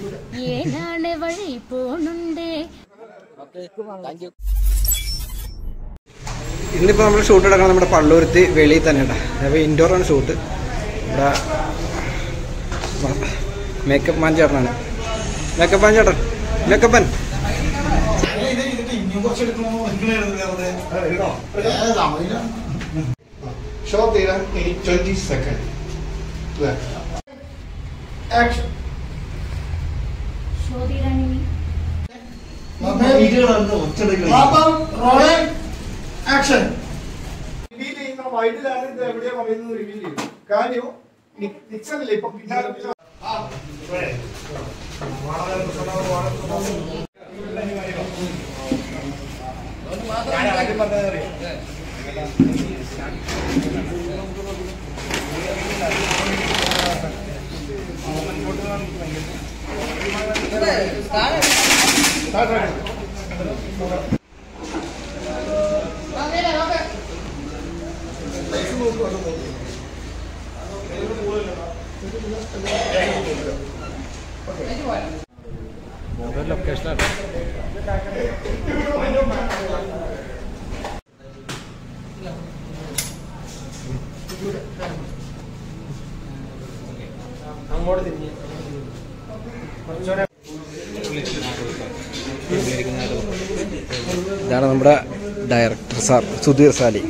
ഏനാണ് വഴി പോണുണ്ടേ ഇന്നിപ്പോൾ നമ്മൾ ഷൂട്ട് എടുക്കണം നമ്മുടെ പള്ളൂരത്തി വെളിയിൽ തന്നെ കേട്ടോ അപ്പോൾ ഇൻഡോറാണ് ഷൂട്ട് ഇവിടെ മേക്കപ്പ് മാൻ ചേട്ടനാണ് മേക്കപ്പ് മാൻ ചേട്ടൻ മേക്കപ്പൻ Short data in 20 seconds. Left. Action. പാപ്പം റോളിംഗ് ആക്ഷൻ റിവീൽ ചെയ്യുന്ന വൈഡിലാണ് ഇത് എവിടെയാ പറയുന്നത് റിവീൽ ചെയ്യും കാര്യം നിക്സണില്ല ഇപ്പൊ പിന്നാലെ പിന്നാലെ- ആ, ഇവിടെ. ഞാൻ ആദ്യം പറഞ്ഞതറിയോ ലൊക്കേഷനാണ് അങ്ങോട്ട് തിരിഞ്ഞ് ഇതാണ് നമ്മുടെ ഡയറക്ടർ സാർ സുധീർ സാലി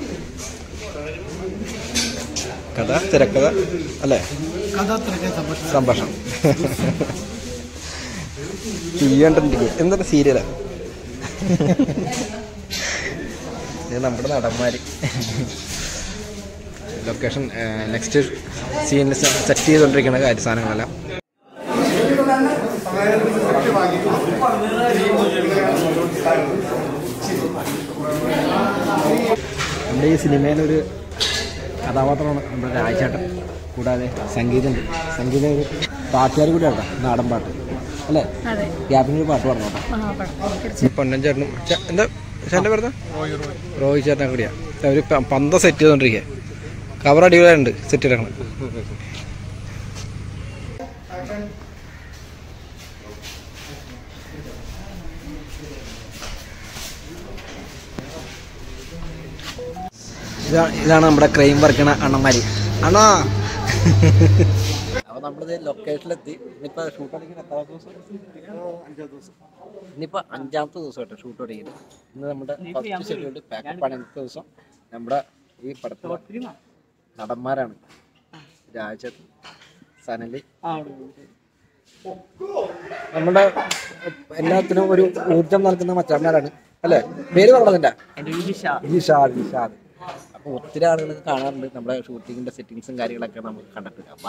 കഥ തിരക്കഥ അല്ലേ സംഭാഷണം ചെയ്യണ്ടിരിക്കും എന്തൊരു സീരിയലാ ഇത് നമ്മുടെ നടന്മാര് ലൊക്കേഷൻ നെക്സ്റ്റ് സീനിൽ സെറ്റ് ചെയ്തുകൊണ്ടിരിക്കുന്ന കാര്യ സാധനങ്ങളെല്ലാം നമ്മുടെ ഈ സിനിമയിലൊരു കഥാപാത്രമാണ് നമ്മുടെ രാജേട്ടൻ കൂടാതെ സംഗീതം സംഗീതം ഒരു പാട്ടുകാർ കൂടെ കേട്ടോ നാടൻ പാട്ട് അല്ലേ അതെ ഗ്യാപ്പിന് ഒരു പാട്ട് പറഞ്ഞോട്ടെ മഹാപടം പൊന്നൻ ചേട്ടനും ചെ- എന്താ ചേട്ടൻ്റെ പേരുന്ന റോഹി ചേട്ടൻ കൂടിയാ അവർ പന്ത സെറ്റ് ചെയ്തോണ്ടിരിക്കുക കവർ അടിപൊളിയുണ്ട് സെറ്റ് എടുക്കണം ഇതാ- ഇതാണ് നമ്മുടെ ക്രൈം വർക്കണ അണ്ണന്മാര് അണ്ണാ അപ്പൊ നമ്മളിത് ലൊക്കേഷനിലെത്തി ഇനിയിപ്പോ ഷൂട്ട് അടിക്കുന്ന എത്ര ദിവസം ഇനിയിപ്പോ അഞ്ചാമത്തെ ദിവസമായിട്ട് ഷൂട്ട് തുടങ്ങിയത് ഇന്ന് നമ്മുടെ ഫസ്റ്റ് ഷെഡ്യൂൾഡ് പാക്കപ്പ് ആണ് ഇന്നത്തെ ദിവസം നമ്മുടെ ഈ പടത്തിൽ നടന്മാരാണ് രാജത് സനലി നമ്മുടെ എല്ലാത്തിനും ഒരു ഊർജം നൽകുന്ന മച്ചന്മാരാണ് അല്ലേ പേര് പറഞ്ഞതിന്റെ നിഷാദ് നിഷാദ് അപ്പൊ ഒത്തിരി ആളുകൾ കാണാറുണ്ട് നമ്മുടെ ഷൂട്ടിങ്ങിന്റെ സെറ്റിങ്സും കാര്യങ്ങളൊക്കെ നമുക്ക് കണ്ടിട്ട് അപ്പാ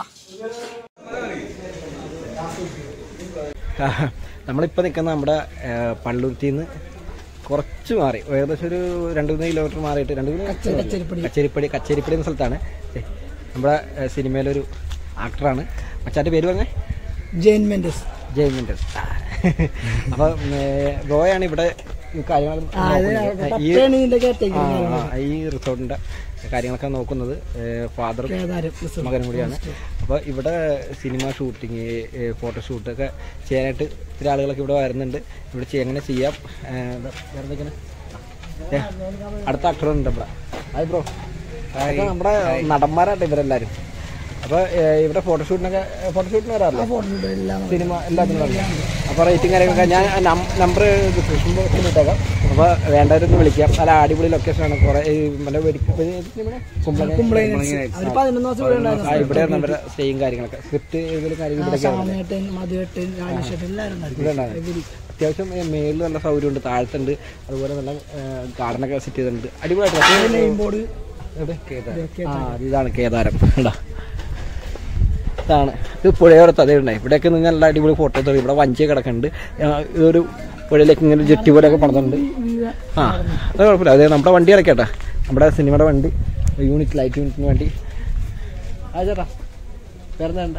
നമ്മളിപ്പോൾ നിൽക്കുന്ന നമ്മുടെ പള്ളുരുത്തിയിൽ നിന്ന് കുറച്ച് മാറി ഏകദേശം ഒരു രണ്ട് മൂന്ന് കിലോമീറ്റർ മാറിയിട്ട് രണ്ട് മൂന്ന് കച്ചേരിപ്പടി കച്ചേരിപ്പടി എന്ന സ്ഥലത്താണ് ദേ, നമ്മുടെ ഏഹ്, സിനിമയിലൊരു ആക്ടറാണ് മച്ചാൻ്റെ പേര് പറഞ്ഞേ ജെയിൻ മെൻഡസ് ജയമിൻ്റെ അപ്പോൾ ബ്രോയാണ് ഇവിടെ ഈ കാര്യങ്ങൾ നോക്കുന്നത്. ഈ പട്ടേണ് ഇതിന്റെ കേട്ടേക്ക് ആ, ആ, ഈ റിസോർട്ടിൻ്റെ കാര്യങ്ങളൊക്കെ നോക്കുന്നത് ഫാദർ കേദാരം resort. മകനും കൂടിയാണ് അപ്പോൾ ഇവിടെ സിനിമ ഷൂട്ടിങ് ഫോട്ടോഷൂട്ട് ഒക്കെ ചെയ്യാനായിട്ട് ഇത്തിരി ആളുകളൊക്കെ ഇവിടെ വരുന്നുണ്ട് ഇവിടെ ചെയ്യ- എങ്ങനെ ചെയ്യാം ഏ, ഇത് വേറെ എന്തൊക്കെയാണ്? ഏ, അടുത്ത അക്ഷരമുണ്ട് ഇവിടെ ഹായ് ബ്രോ അതൊക്കെ നമ്മുടെ നടന്മാരായിട്ട് ഇവരെല്ലാവരും അപ്പോൾ ഇവിടെ ഫോട്ടോഷൂട്ടിനൊക്കെ ഫോട്ടോഷൂട്ടിന് വരാറില്ല ഫോട്ടോ എല്ലാം സിനിമ എല്ലാത്തിനും അറിയാം അപ്പോൾ റേറ്റിംഗ് കാര്യങ്ങളൊക്കെ ഞാൻ നമ്പർ ഡിസ്ക്രിപ്ഷൻ ബോക്സിൽ ഇട്ടേക്കാം അപ്പോൾ വേണ്ടവരൊന്ന് വിളിക്കാം നല്ല അടിപൊളി ലൊക്കേഷനാണ് കുറേ ഈ മറ്റേ വെടിക്ക് കുമ്പളങ്ങ അതിൽ പതിനൊന്ന് ദിവസം ഇവിടെ ഉണ്ടായിരുന്നു ആ ഇവിടെ നമ്മുടെ സ്റ്റേയും കാര്യങ്ങളൊക്കെ സ്ക്രിപ്റ്റ് ഏതെങ്കിലും കാര്യങ്ങൾ ഇവിടെയൊക്കെ സാമേട്ടൻ മധുവേട്ടൻ രാജേഷേട്ടൻ എല്ലാവരും ഇവിടെ ഉണ്ടായിരുന്നു. അത്യാവശ്യം മേളിൽ നല്ല സൗകര്യമുണ്ട് താഴത്തുണ്ട് അതുപോലെ നല്ല ഗാർഡനൊക്കെ സെറ്റ് ചെയ്തിട്ടുണ്ട് അടിപൊളിയായിട്ട് നെയിം ബോർഡ് എവിടെ? ആ ഇതാണ് കേദാരം ഇതാ ഇതാണ് ഇത് പുഴയോരത്ത് അതേ ഉണ്ടായി ഇവിടെയൊക്കെ നിങ്ങൾ നല്ല അടിപൊളി ഫോട്ടോ എടുത്തു ഇവിടെ വഞ്ചി കിടക്കുന്നുണ്ട് ആ, ഇതൊരു പുഴയിലേക്ക് ഇങ്ങനെ ജെട്ടി പോലെയൊക്കെ പണിതുണ്ട് ആ അത് കുഴപ്പമില്ല അതെ നമ്മുടെ വണ്ടി ഇറക്കട്ടെ നമ്മുടെ സിനിമയുടെ വണ്ടി യൂണിറ്റ് ലൈറ്റ് യൂണിറ്റിന് വേണ്ടി ആ ചേട്ടാ വേറെ എന്താ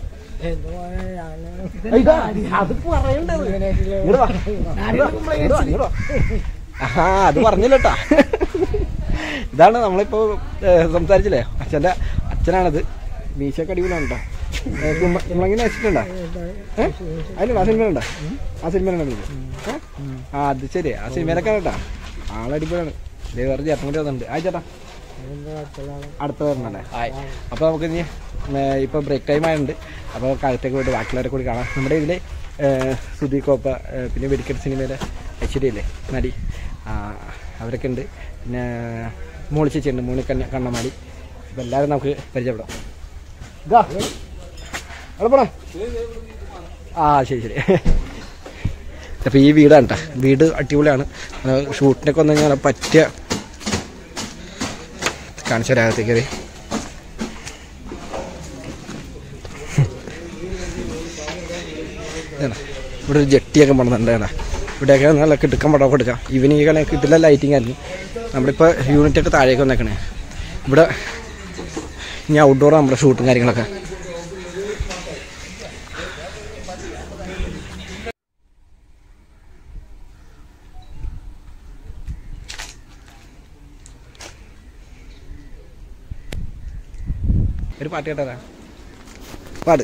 അത് പറയണ്ടത് ഇങ്ങട് വാ. ഇങ്ങട് വാ, ഇങ്ങട് വാ, ഇങ്ങട് വാ. ആ അത് പറഞ്ഞില്ലട്ടാ ഇതാണ് നമ്മളിപ്പോ ഏ, സംസാരിച്ചില്ലേ അച്ഛന്റെ അച്ഛനാണിത് മീശയൊക്കെ അടിപൊളിയാണ് കേട്ടോ കുമ്പളങ്ങനെ വെച്ചിട്ടുണ്ടോ ഏഹ് അതിലുണ്ടോ ആ സിനിമയിലുണ്ടോ ആ സിനിമയിലുണ്ടോ ഏഹ് ആ അത് ശരി ആ സിനിമയിലൊക്കെ കേട്ടാ ആളടിപൊളിയാണ് ദേ വേറെ ചേട്ടൻ കൂടി വന്നിട്ടുണ്ട് ആ ചേട്ടാ അടുത്ത വരണല്ലേ ആയി അപ്പോൾ നമുക്ക് ഇനി ഇപ്പോൾ ബ്രേക്ക് ടൈം ആയതുകൊണ്ട് അപ്പോൾ കാലത്തേക്ക് പോയിട്ട് ബാക്കിയുള്ളവരെ കൂടി കാണാം നമ്മുടെ ഇതിൽ സുധി കോപ്പ ഏഹ് പിന്നെ വെടിക്കെട്ട് സിനിമയിലെ ഐശ്വര്യയില്ലേ നടി ആ, അവരൊക്കെ ഉണ്ട് പിന്നെ മോളി ചേച്ചിയുണ്ട് മോളി കണ്ണ കണ്ണമാടി അപ്പോൾ എല്ലാവരും നമുക്ക് പരിചയപ്പെടാം ഇതാ അവിടെ പോണേ ആ ശരി ശരി അപ്പോൾ ഈ വീടാണ് കേട്ടോ വീട് അടിപൊളിയാണ് ആ, ഷൂട്ടിനൊക്കെ വന്നു കഴിഞ്ഞാൽ പറ്റിയ കാണിച്ചു തരാം അകത്തേക്ക് കയറി ഇതാണ്. ഇവിടെ ഒരു ജെട്ടിയൊക്കെ പണിതുണ്ട് കേട്ടോ ഇവിടെയൊക്കെ നല്ല കിടുക്കം പടമൊക്കെ എടുക്കാം ഈവനിങ് കളി കിട്ടില്ല ലൈറ്റിംഗ് ആയിരുന്നു നമ്മളിപ്പോൾ യൂണിറ്റ് ഒക്കെ താഴേക്ക് വന്നേക്കണേ ഇവിടെ ഇനി ഔട്ട്ഡോർ നമ്മുടെ ഷൂട്ടും കാര്യങ്ങളൊക്കെ ഒരു പാട്ട് കേട്ടാ പാട്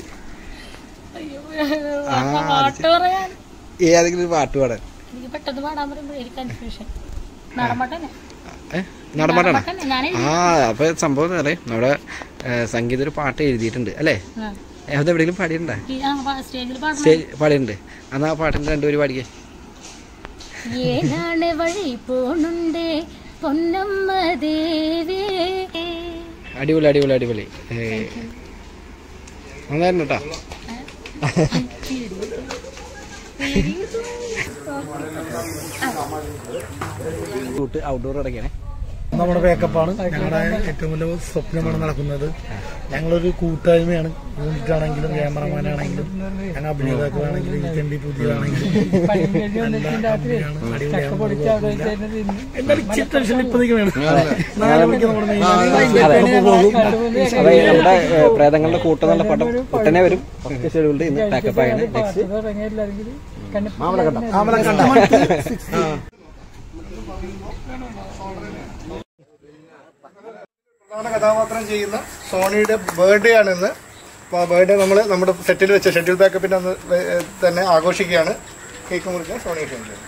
ആ, പാട്ട് പറയാൻ ഏതെങ്കിലും ഒരു പാട്ട് പാടാൻ എനിക്ക് പെട്ടെന്ന് പാടാൻ പറയുമ്പോൾ എനിക്ക് കൺഫ്യൂഷൻ നടമാട്ടന്നെ ഏ നടന്മാരാണ് നടമാട്ടന്നെ ഞാനേ ആ അപ്പൊ സംഭവം എന്താ പറയാ നമ്മുടെ ഏ, സംഗീത ഒരു പാട്ട് എഴുതിയിട്ടുണ്ട് അല്ലേ ആ. അത് എവിടെയെങ്കിലും പാടിയിട്ടുണ്ടോ ഈ ആ പാ- സ്റ്റേജിൽ പാടണം സ്റ്റേജ് പാടിയിട്ടുണ്ട് അന്ന് ആ പാട്ടിന്റെ രണ്ടുപേര് പാടിക്കേ ഏനാണ് വഴി പോണുണ്ടേ പൊന്നമ്മ ദേവേ അടിപൊളി അടിപൊളി അടിപൊളി ഏ, നന്നായിരുന്നു കേട്ടോ ഷൂട്ട് ഔട്ട്ഡോർ ഇടയ്ക്കാണ് നമ്മുടെ പേക്കപ്പാണ് ഞങ്ങളുടെ ഏറ്റവും വലിയ സ്വപ്നമാണ് നടക്കുന്നത് ഞങ്ങളൊരു കൂട്ടായ്മയാണ് യൂണിറ്റ് ആണെങ്കിലും ക്യാമറമാൻ ആണെങ്കിലും ഞങ്ങൾ അഭിനേതാക്കളാണെങ്കിലും ഈ തെണ്ടി പുതിയതാണെങ്കിലും നല്ല കമ്പനിയാണ്, അടിപൊളിയാണ്. എന്നാലും ഇച്ചിരി ടെൻഷൻ ഇപ്പൊ നിൽക്കണേ നാല് മണിക്ക് നമ്മുടെ main ആയിട്ട് പോകും. അതെ നമ്മുടെ ഏ, പ്രേതങ്ങളുടെ കൂട്ടം എന്നുള്ള പടം ഉടനെ വരും ഒക്കെ ഷെഡ്യൂൾഡ് ഇന്ന് പാക്കപ്പ് ആയാണ് നെക്സ്റ്റ് പ്രധാന കഥാപാത്രം ചെയ്യുന്ന സോണിയുടെ ബർത്ത്ഡേ ആണ് ഇന്ന് അപ്പോൾ ആ ബർത്ത്ഡേ നമ്മൾ നമ്മുടെ സെറ്റിൽ വെച്ച ഷെഡ്യൂൾ ബാക്കപ്പിൻ്റെ അന്ന് വെ- ഏ, തന്നെ ആഘോഷിക്കുകയാണ് കേക്ക് മുറിക്കാൻ സോണിയെ ക്ഷണിക്കുന്നത്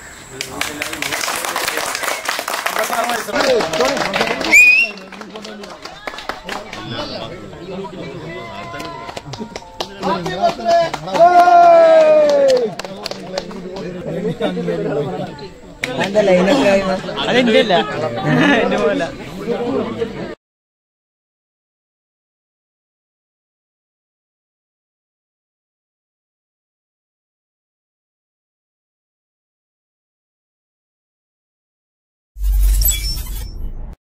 അതിന്റെ ലൈനൊക്കെ